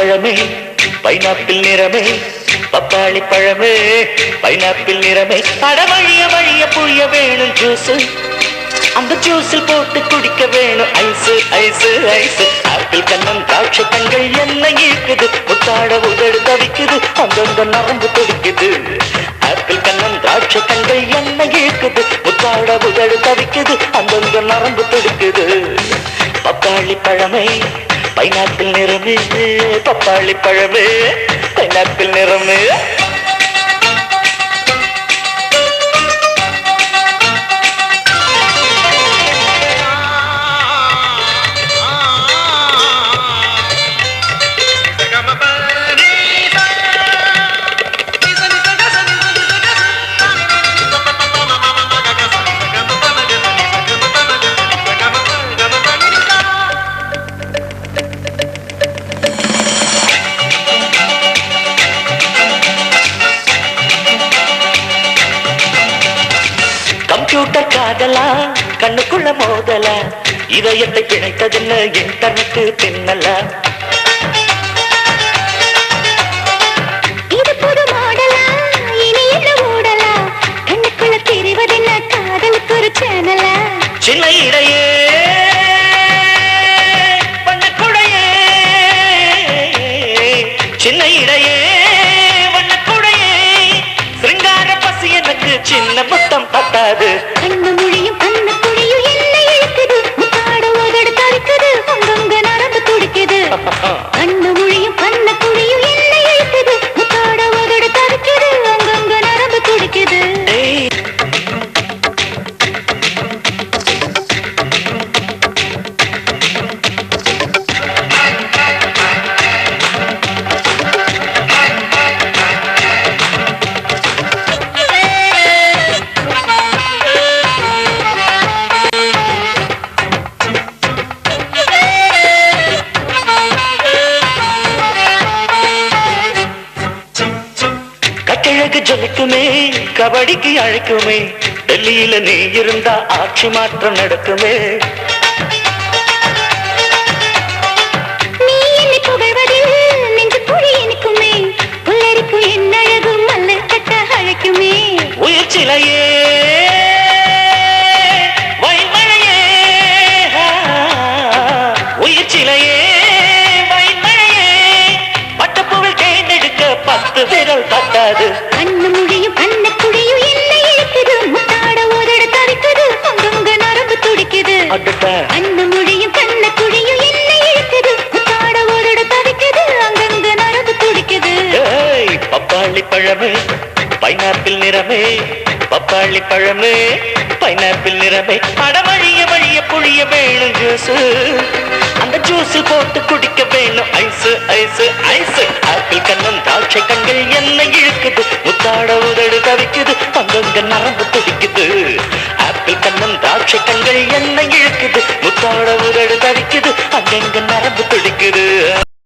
பழமே பைனாப்பிள் நிறமே பப்பாளி பழமே பைனாப்பிள் நிறமே அடவழிய வழிய புழிய வேணும் ஜூஸ் அந்த ஜூஸில் போட்டு குடிக்க வேணும் ice ice ice apple Kannan திராட்சை கண்கள் என்ன இருக்குது முத்தாட உதடு தவிக்குது அங்கங்க நரம்பு துடிக்குது ஆப்பிள் கண்ணன் திராட்சை கண்கள் என்ன இருக்குது முத்தாட உதடு தவிக்குது அங்கங்க நரம்பு துடிக்குது பப்பாளி பழமே பைனாப்பிள் நிறமே பப்பாளி பழமே பைனாப்பிள் நிறமே கம்ப்யூட்டர் காதலா கண்ணுக்குள்ள மோதலா இதயத்தை பிணைத்ததில்ல இன்டர்நெட் பின்னலா இது புது மாடலா இனி என்ன ஓடலா கண்ணுக்குள்ள தெரிவதென்ன காதலுக்கு ஒரு சேனலா சின்ன இடையே வண்ணக்குடையே சின்ன இடையே வண்ணக்குடையே சிருங்கார பசி எனக்கு சின்ன முத்தம் பத்தாது கண்ணு மொழியும் கண்ணு குழியும் என்ன இழுக்குது முத்தாட உதடு தடுக்குது அங்கங்க நரம்பு துடிக்குது கண்ணு மொழியும் கண்ணு குழியும் என்ன இழுக்குது முத்தாட உதடு தடுக்குது அங்கங்க நரம்பு துடிக்குது ஏய் கட்டழகு ஜொலிக்குமே கபடிக்கு அழைக்குமே டெல்லியில நீ இருந்தா ஆட்சி மாற்றம் நடக்குமே நீ என்னை புகழ்வதில் நெஞ்சு குழி இனிக்குமே புல்லரிக்கும் என் அழகு மல்லர் கட்ட அழைக்குமே உயிர் சிலையே வைமழையே உயிர் சிலையே வைமழையே பட்டப்புகள் தேர்ந்தெடுக்க பத்து விரல் தட்டாது கண்ணு மொழியும் கண்ணு குழியும் என்ன இழுக்குது முத்தாட உதடு தவிக்குது அங்கங்க நரம்பு துடிக்குது அடடா. கண்ணு மொழியும் கண்ணு குழியும் என்ன இழுக்குது முத்தாட உதடு தவிக்குது அங்கங்க நரம்பு துடிக்குது ஏய், பப்பாளி பழமே பைனாப்பிள் நிறமே பப்பாளி பழமே பைனாப்பிள் நிறமே அடவழிய வழிய புழிய வேணும் ஜூஸ் அந்த ஜூஸ் போட்டு குடிக்க வேணும் ice ice ice apple Kannan திராட்சை கண்கள் என்ன இழுக்குது முத்தாட உதடு தவிக்குது அங்கங்க நரம்பு துடிக்குது ஆப்பிள் கண்ணன் திராட்சை கண்கள் என்ன இழுக்குது முத்தாட உதடு தவிக்குது அங்கங்க நரம்பு துடிக்குது